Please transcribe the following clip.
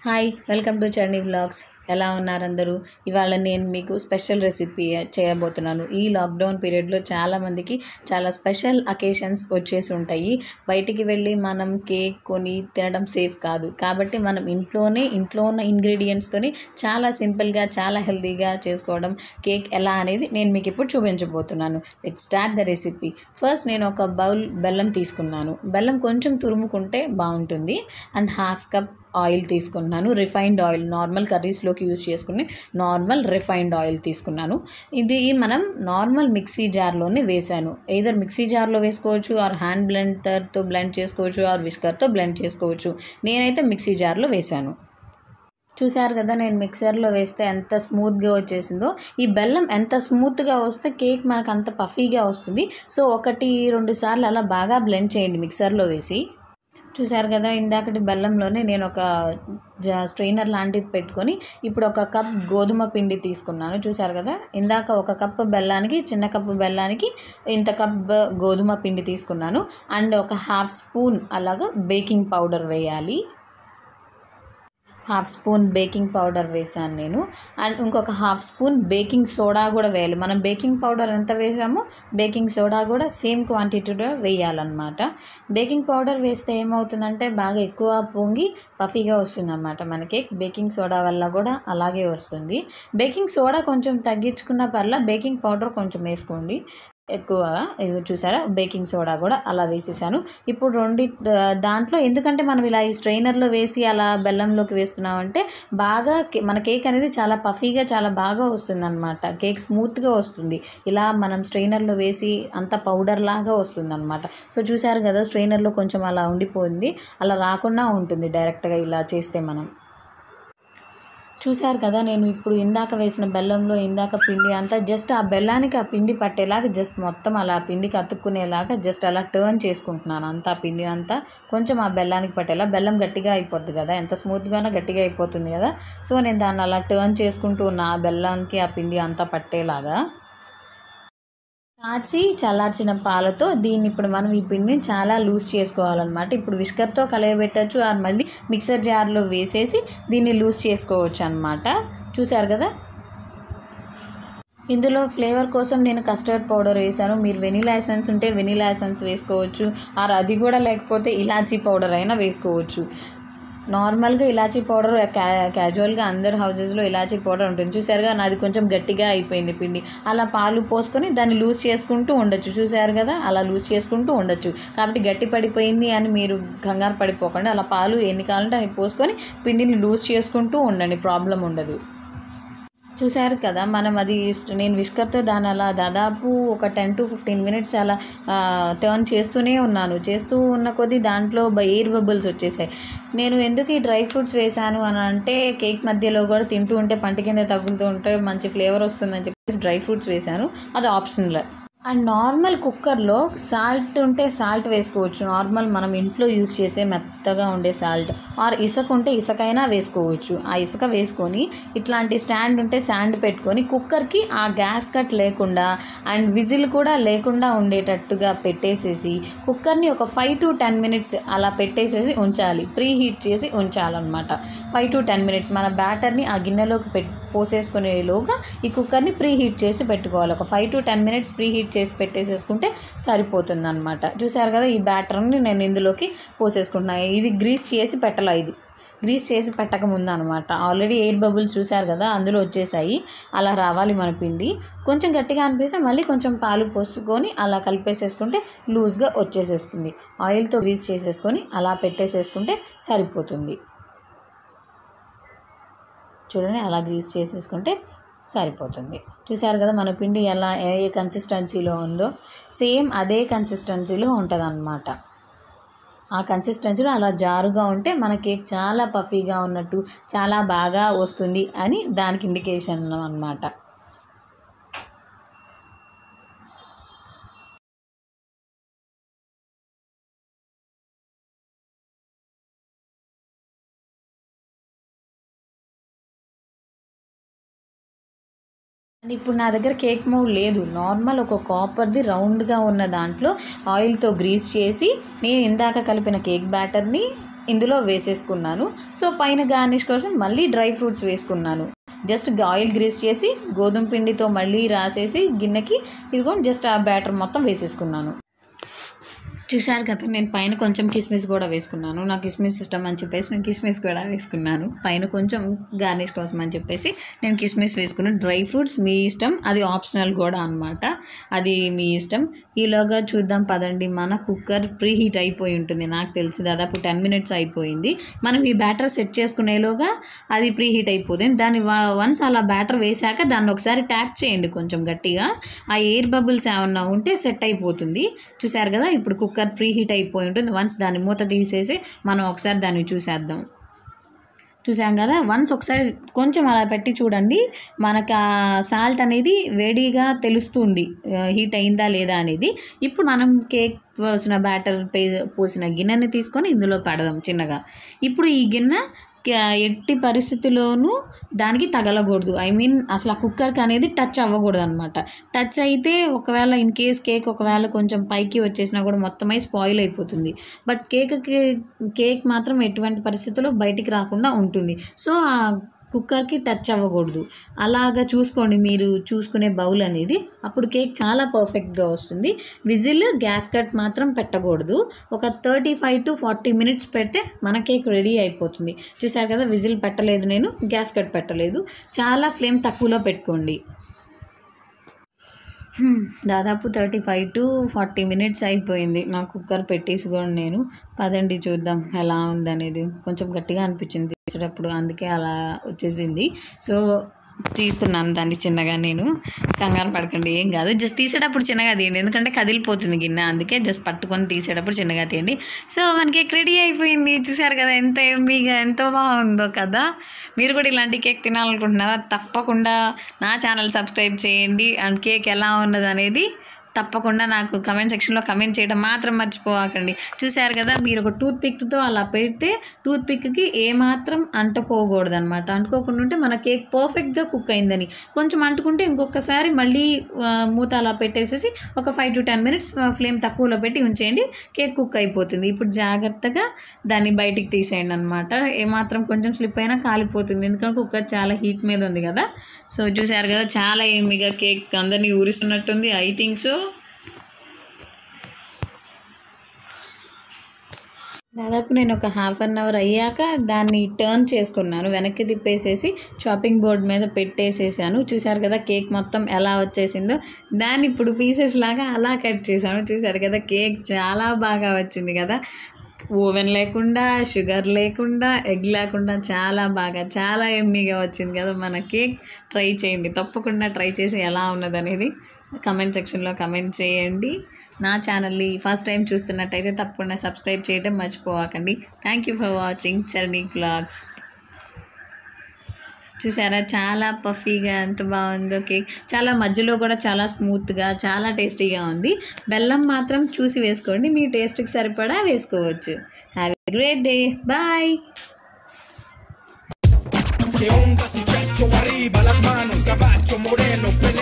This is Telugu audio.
hi welcome to Charani vlogs ఎలా ఉన్నారు అందరూ ఇవాళ నేను మీకు స్పెషల్ రెసిపీ చేయబోతున్నాను ఈ లాక్డౌన్ పీరియడ్లో చాలామందికి చాలా స్పెషల్ అకేషన్స్ వచ్చేసి ఉంటాయి బయటికి వెళ్ళి మనం కేక్ కొని తినడం సేఫ్ కాదు కాబట్టి మనం ఇంట్లోనే ఇంట్లో ఉన్న ఇంగ్రీడియంట్స్తోని చాలా సింపుల్గా చాలా హెల్తీగా చేసుకోవడం కేక్ ఎలా అనేది నేను మీకు ఇప్పుడు చూపించబోతున్నాను let start the recipe first నేను ఒక బౌల్ బెల్లం తీసుకున్నాను బెల్లం కొంచెం తురుముకుంటే బాగుంటుంది అండ్ హాఫ్ కప్ ఆయిల్ తీసుకున్నాను రిఫైన్డ్ ఆయిల్ నార్మల్ కర్రీస్లోకి యూజ్ చేసుకుని నార్మల్ రిఫైన్డ్ ఆయిల్ తీసుకున్నాను ఇది మనం నార్మల్ మిక్సీ జార్లోనే వేసాను ఏదర్ మిక్సీ జార్లో వేసుకోవచ్చు ఆర్ హ్యాండ్ బ్లెండర్తో బ్లెండ్ చేసుకోవచ్చు ఆర్ విస్కర్తో బ్లెండ్ చేసుకోవచ్చు నేనైతే మిక్సీ జార్లో వేసాను చూసారు కదా నేను మిక్సర్లో వేస్తే ఎంత స్మూత్గా వచ్చేసిందో ఈ బెల్లం ఎంత స్మూత్గా వస్తే కేక్ మనకు అంత పఫీగా వస్తుంది సో ఒకటి రెండు సార్లు అలా బాగా బ్లెండ్ చేయండి మిక్సర్లో వేసి చూసారు కదా ఇందాకటి బెల్లంలోనే నేను ఒక జ స్ట్రెయినర్ లాంటిది పెట్టుకొని ఇప్పుడు ఒక కప్ గోధుమ పిండి తీసుకున్నాను చూసారు కదా ఇందాక ఒక కప్పు బెల్లానికి చిన్న కప్పు బెల్లానికి ఇంత కప్ గోధుమ పిండి తీసుకున్నాను అండ్ ఒక హాఫ్ స్పూన్ అలాగా బేకింగ్ పౌడర్ వేయాలి హాఫ్ స్పూన్ బేకింగ్ పౌడర్ వేసాను నేను అండ్ ఇంకొక హాఫ్ స్పూన్ బేకింగ్ సోడా కూడా వేయాలి మనం బేకింగ్ పౌడర్ ఎంత వేసామో బేకింగ్ సోడా కూడా సేమ్ క్వాంటిటీలో వేయాలన్నమాట బేకింగ్ పౌడర్ వేస్తే ఏమవుతుందంటే బాగా ఎక్కువ పొంగి పఫీగా వస్తుందన్నమాట మనకి బేకింగ్ సోడా వల్ల కూడా అలాగే వస్తుంది బేకింగ్ సోడా కొంచెం తగ్గించుకున్న పర్లా బేకింగ్ పౌడర్ కొంచెం వేసుకోండి ఎక్కువగా ఇవి చూసారా బేకింగ్ సోడా కూడా అలా వేసేసాను ఇప్పుడు రెండు దాంట్లో ఎందుకంటే మనం ఇలా ఈ స్ట్రైనర్లో వేసి అలా బెల్లంలోకి వేస్తున్నామంటే బాగా మన కేక్ అనేది చాలా పఫీగా చాలా బాగా వస్తుంది అనమాట కేక్ స్మూత్గా వస్తుంది ఇలా మనం స్ట్రైనర్లో వేసి అంత పౌడర్ లాగా వస్తుంది అనమాట సో చూసారు కదా స్ట్రైనర్లో కొంచెం అలా ఉండిపోయింది అలా రాకుండా ఉంటుంది డైరెక్ట్గా ఇలా చేస్తే మనం చూశారు కదా నేను ఇప్పుడు ఇందాక వేసిన బెల్లంలో ఇందాక పిండి అంతా జస్ట్ ఆ బెల్లానికి ఆ పిండి పట్టేలాగా జస్ట్ మొత్తం అలా పిండికి అతుక్కునేలాగా జస్ట్ అలా టర్న్ చేసుకుంటున్నాను అంతా ఆ పిండి అంతా కొంచెం ఆ బెల్లానికి పట్టేలా బెల్లం గట్టిగా అయిపోద్ది కదా ఎంత స్మూత్గానో గట్టిగా అయిపోతుంది కదా సో నేను దాన్ని అలా టర్న్ చేసుకుంటూ ఉన్న ఆ బెల్లానికి ఆ పిండి అంతా పట్టేలాగా కాచి చల్లార్చిన పాలతో దీన్ని ఇప్పుడు మనం ఈ పిండిని చాలా లూజ్ చేసుకోవాలన్నమాట ఇప్పుడు విస్కర్తో కలయబెట్టచ్చు ఆర్ మళ్ళీ మిక్సర్ జార్లో వేసేసి దీన్ని లూజ్ చేసుకోవచ్చు అనమాట చూసారు కదా ఇందులో ఫ్లేవర్ కోసం నేను కస్టర్డ్ పౌడర్ వేసాను మీరు వెనీలా ఎసెన్స్ ఉంటే వెనీలా ఎసెన్స్ వేసుకోవచ్చు ఆర్ అది కూడా లేకపోతే ఇలాచీ పౌడర్ అయినా వేసుకోవచ్చు నార్మల్గా ఇలాచీ పౌడర్ క్యా క్యాజువల్గా అందరు హౌసెస్లో ఇలాచీ పౌడర్ ఉంటుంది చూసారుగా నాది కొంచెం గట్టిగా అయిపోయింది పిండి అలా పాలు పోసుకొని దాన్ని లూజ్ చేసుకుంటూ ఉండొచ్చు చూసారు కదా అలా లూజ్ చేసుకుంటూ ఉండొచ్చు కాబట్టి గట్టి పడిపోయింది అని మీరు కంగారు పడిపోకండి అలా పాలు ఎన్ని కావాలంటే అవి పోసుకొని పిండిని లూజ్ చేసుకుంటూ ఉండండి ప్రాబ్లం ఉండదు చూశారు కదా మనం అది నేను విస్కర్తో దాని అలా దాదాపు ఒక టెన్ టు ఫిఫ్టీన్ మినిట్స్ అలా టర్న్ చేస్తూనే ఉన్నాను చేస్తూ ఉన్న కొద్దీ దాంట్లో ఎయిర్ బబుల్స్ వచ్చేసాయి నేను ఎందుకు ఈ డ్రై ఫ్రూట్స్ వేశాను అని అంటే కేక్ మధ్యలో కూడా తింటూ ఉంటే పంట కింద తగులుతూ ఉంటే మంచి ఫ్లేవర్ వస్తుందని చెప్పేసి డ్రై ఫ్రూట్స్ వేశాను అది ఆప్షనల్ అండ్ నార్మల్ కుక్కర్లో సాల్ట్ ఉంటే సాల్ట్ వేసుకోవచ్చు నార్మల్ మనం ఇంట్లో యూస్ చేసే మెత్తగా ఉండే సాల్ట్ ఆర్ ఇసుక ఉంటే ఇసుకైనా వేసుకోవచ్చు ఆ ఇసుక వేసుకొని ఇట్లాంటి స్టాండ్ ఉంటే స్టాండ్ పెట్టుకొని కుక్కర్కి ఆ గ్యాస్ కట్ లేకుండా అండ్ విజిల్ కూడా లేకుండా ఉండేటట్టుగా పెట్టేసేసి కుక్కర్ని ఒక ఫైవ్ టు టెన్ మినిట్స్ అలా పెట్టేసేసి ఉంచాలి ప్రీ హీట్ చేసి ఉంచాలన్నమాట ఫైవ్ టు టెన్ మినిట్స్ మన బ్యాటర్ని ఆ గిన్నెలోకి పెట్ పోసేసుకునేలోగా ఈ కుక్కర్ని ప్రీ హీట్ చేసి పెట్టుకోవాలి ఒక five to ten minutes preheat చేసి పెట్టేసేసుకుంటే సరిపోతుంది అనమాట చూసారు కదా ఈ బ్యాటర్ని నేను ఇందులోకి పోసేసుకుంటున్నాను ఇది గ్రీస్ చేసి పెట్టాలి ఇది గ్రీస్ చేసి పెట్టక ముందు అనమాట ఆల్రెడీ ఎయిర్ బబుల్స్ చూసారు కదా అందులో వచ్చేసాయి అలా రావాలి మన పిండి కొంచెం గట్టిగా అనిపిస్తే మళ్ళీ కొంచెం పాలు పోసుకొని అలా కలిపేసేసుకుంటే లూజ్గా వచ్చేసేస్తుంది ఆయిల్తో గ్రీస్ చేసేసుకొని అలా పెట్టేసేసుకుంటే సరిపోతుంది చూడండి అలా గ్రీస్ చేసేసుకుంటే సరిపోతుంది చూసారు కదా మన పిండి ఎలా ఏ కన్సిస్టెన్సీలో ఉందో సేమ్ అదే కన్సిస్టెన్సీలో ఉంటుంది అన్నమాట ఆ కన్సిస్టెన్సీలో అలా జారుగా ఉంటే మన కేక్ చాలా పఫీగా ఉన్నట్టు చాలా బాగా వస్తుంది అని దానికి ఇండికేషన్ అన్నమాట అండ్ ఇప్పుడు నా దగ్గర కేక్ మౌల్డ్ లేదు నార్మల్ ఒక కాపర్ది రౌండ్గా ఉన్న దాంట్లో ఆయిల్తో గ్రీస్ చేసి నేను ఇందాక కలిపిన కేక్ బ్యాటర్ని ఇందులో వేసేసుకున్నాను సో పైన గార్నిష్ కోసం మళ్ళీ డ్రై ఫ్రూట్స్ వేసుకున్నాను జస్ట్ ఆయిల్ గ్రీస్ చేసి గోధుమ పిండితో మళ్ళీ రాసేసి గిన్నెకి ఇదిగో జస్ట్ ఆ బ్యాటర్ మొత్తం వేసేసుకున్నాను చూసారు కదా నేను పైన కొంచెం కిస్మిస్ కూడా వేసుకున్నాను నాకు కిస్మిస్ ఇష్టం అని చెప్పేసి నేను కిస్మిస్ కూడా వేసుకున్నాను పైన కొంచెం గార్నిష్ కోసం అని చెప్పేసి నేను కిస్మిస్ వేసుకున్నాను డ్రై ఫ్రూట్స్ మీ ఇష్టం అది ఆప్షనల్ కూడా అనమాట అది మీ ఇష్టం ఈలోగా చూద్దాం పదండి మన కుక్కర్ ప్రీ హీట్ అయిపోయి ఉంటుంది నాకు తెలిసి దాదాపు టెన్ మినిట్స్ అయిపోయింది మనం ఈ బ్యాటర్ సెట్ చేసుకునేలోగా అది ప్రీ హీట్ అయిపోతుంది దాన్ని వన్స్ అలా బ్యాటర్ వేసాక దాన్ని ఒకసారి ట్యాప్ చేయండి కొంచెం గట్టిగా ఆ ఎయిర్ బబుల్స్ ఏమన్నా ఉంటే సెట్ అయిపోతుంది చూసారు కదా ఇప్పుడు కుక్కర్ ప్రీ హీట్ అయిపోయి ఉంటుంది వన్స్ దాన్ని మూత తీసేసి మనం ఒకసారి దాన్ని చూసేద్దాం చూసాం కదా వన్స్ ఒకసారి కొంచెం అలా పెట్టి చూడండి మనకు ఆ సాల్ట్ అనేది వేడిగా తెలుస్తుంది హీట్ అయిందా లేదా అనేది ఇప్పుడు మనం కేక్ పోసిన బ్యాటర్ పే పోసిన గిన్నెని తీసుకొని ఇందులో పెడదాం చిన్నగా ఇప్పుడు ఈ గిన్నె క- ఎట్టి పరిస్థితిలోనూ దానికి తగలకూడదు ఐ మీన్ అసలు ఆ కుక్కర్కి అనేది టచ్ అవ్వకూడదు అనమాట టచ్ అయితే ఒకవేళ ఇన్ కేస్ కేక్ ఒకవేళ కొంచెం పైకి వచ్చేసినా కూడా మొత్తమై స్పాయిల్ అయిపోతుంది బట్ కేక్కి కేక్ మాత్రం ఎటువంటి పరిస్థితుల్లో బయటికి రాకుండా ఉంటుంది సో ఆ కుక్కర్కి టచ్ అవ్వకూడదు అలాగా చూసుకోండి మీరు చూసుకునే బౌల్ అనేది అప్పుడు కేక్ చాలా పర్ఫెక్ట్గా వస్తుంది విజిల్ గ్యాస్ కట్ మాత్రం పెట్టకూడదు ఒక thirty five to forty minutes పెడితే మన కేక్ రెడీ అయిపోతుంది చూసారు కదా విజిల్ పెట్టలేదు నేను గ్యాస్ కట్ పెట్టలేదు చాలా ఫ్లేమ్ తక్కువలో పెట్టుకోండి హ్మ్, దాదాపు thirty five to forty minutes అయిపోయింది నా కుక్కర్ పెట్టేసి కూడా నేను పదండి చూద్దాం ఎలా ఉందనేది కొంచెం గట్టిగా అనిపించింది తీసేటప్పుడు అందుకే అలా వచ్చేసింది సో తీస్తున్నాను దాన్ని చిన్నగా నేను కంగారు పడకండి ఏం కాదు జస్ట్ తీసేటప్పుడు చిన్నగా తీయండి ఎందుకంటే కదిలిపోతుంది గిన్నె అందుకే జస్ట్ పట్టుకొని తీసేటప్పుడు చిన్నగా తీయండి సో మనకి కేక్ రెడీ అయిపోయింది చూసారు కదా ఎంత ఎమ్మీగా ఎంతో బాగుందో కదా మీరు కూడా ఇలాంటి కేక్ తినాలనుకుంటున్నారా తప్పకుండా నా ఛానల్ సబ్స్క్రైబ్ చేయండి అండ్ కేక్ ఎలా ఉన్నది అనేది తప్పకుండా నాకు కమెంట్ సెక్షన్లో కమెంట్ చేయడం మాత్రం మర్చిపోకండి చూశారు కదా మీరు ఒక టూత్ పిక్తో అలా పెడితే టూత్ పిక్కి ఏమాత్రం అంటుకోకూడదు అనమాట అంటుకోకుండా ఉంటే మన కేక్ పర్ఫెక్ట్గా కుక్ అయిందని కొంచెం అంటుకుంటే ఇంకొకసారి మళ్ళీ ఆ, మూత అలా పెట్టేసేసి ఒక five to ten minutes flame తక్కువలో పెట్టి ఉంచేయండి కేక్ కుక్ అయిపోతుంది ఇప్పుడు జాగ్రత్తగా దాన్ని బయటికి తీసేయండి అనమాట ఏమాత్రం కొంచెం స్లిప్ అయినా కాలిపోతుంది ఎందుకంటే కుక్కర్ చాలా హీట్ మీద ఉంది కదా సో చూసారు కదా చాలా ఏమిగా కేక్ అందరినీ ఊరిస్తున్నట్టుంది ఐ థింక్ సో దాదాపు నేను ఒక హాఫ్ అన్ అవర్ అయ్యాక దాన్ని టర్న్ చేసుకున్నాను వెనక్కి తిప్పేసేసి చాపింగ్ బోర్డ్ మీద పెట్టేసేసాను చూసారు కదా కేక్ మొత్తం ఎలా వచ్చేసిందో దాన్ని ఇప్పుడు పీసెస్ లాగా అలా కట్ చేశాను చూసారు కదా కేక్ చాలా బాగా వచ్చింది కదా ఓవెన్ లేకుండా షుగర్ లేకుండా ఎగ్ లేకుండా చాలా బాగా చాలా ఎమ్మీగా వచ్చింది కదా మన కేక్ ట్రై చేయండి తప్పకుండా ట్రై చేసి ఎలా ఉన్నదనేది కమెంట్ సెక్షన్లో కమెంట్ చేయండి నా ఛానల్ని ఫస్ట్ టైం చూస్తున్నట్టయితే తప్పకుండా సబ్స్క్రైబ్ చేయడం మర్చిపోవకండి thank you for watching Charani blogs చూసారా చాలా పఫీగా ఎంత బాగుందో కేక్ చాలా మధ్యలో కూడా చాలా స్మూత్గా చాలా టేస్టీగా ఉంది బెల్లం మాత్రం చూసి వేసుకోండి మీ టేస్ట్కి సరిపడా వేసుకోవచ్చు have a great day bye Que onda su chancho arriba, las manos, caballo moreno,